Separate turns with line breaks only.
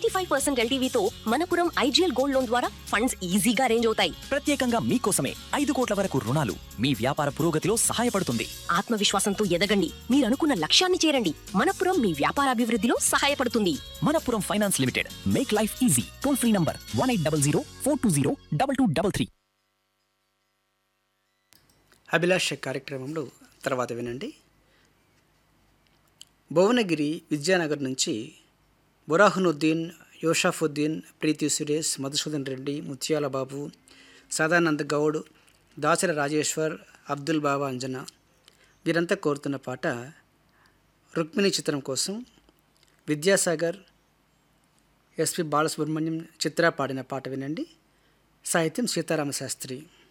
eighty five percent ఎల్టీవీతో Manappuram IGL gold loan ద్వారా funds ఈజీగా అరేంజ్ అవుతాయి
ప్రత్యేకంగా మీకోసమే ఐదు కోట్ల వరకు రుణాలు మీ వ్యాపార పురోగతిలో సహాయపడుతుంది
ఆత్మవిశ్వాసంతో ఎదగండి మీరు అనుకున్న లక్ష్యాన్ని చేరండి మనపురం మీ వ్యాపారాభివృద్ధిలో సహాయపడుతుంది
Manappuram finance limited make life easy toll free number one eight double zero four two zero double two double three
Abhilasha కార్యక్రమంలో తర్వాత వినండి భువనగిరి విద్యానగర్ నుంచి బురాహునుద్దీన్ యోషాఫుద్దీన్ ప్రీతి సురేష్ మధుసూదన్ రెడ్డి ముత్యాల బాబు సదానంద్ గౌడ్ దాసర రాజేశ్వర్ అబ్దుల్ బాబా అంజన వీరంతా కోరుతున్న పాట రుక్మిణి చిత్రం కోసం విద్యాసాగర్ ఎస్పి బాలసుబ్రహ్మణ్యం చిత్ర పాడిన పాట వినండి సాహిత్యం సీతారామ శాస్త్రి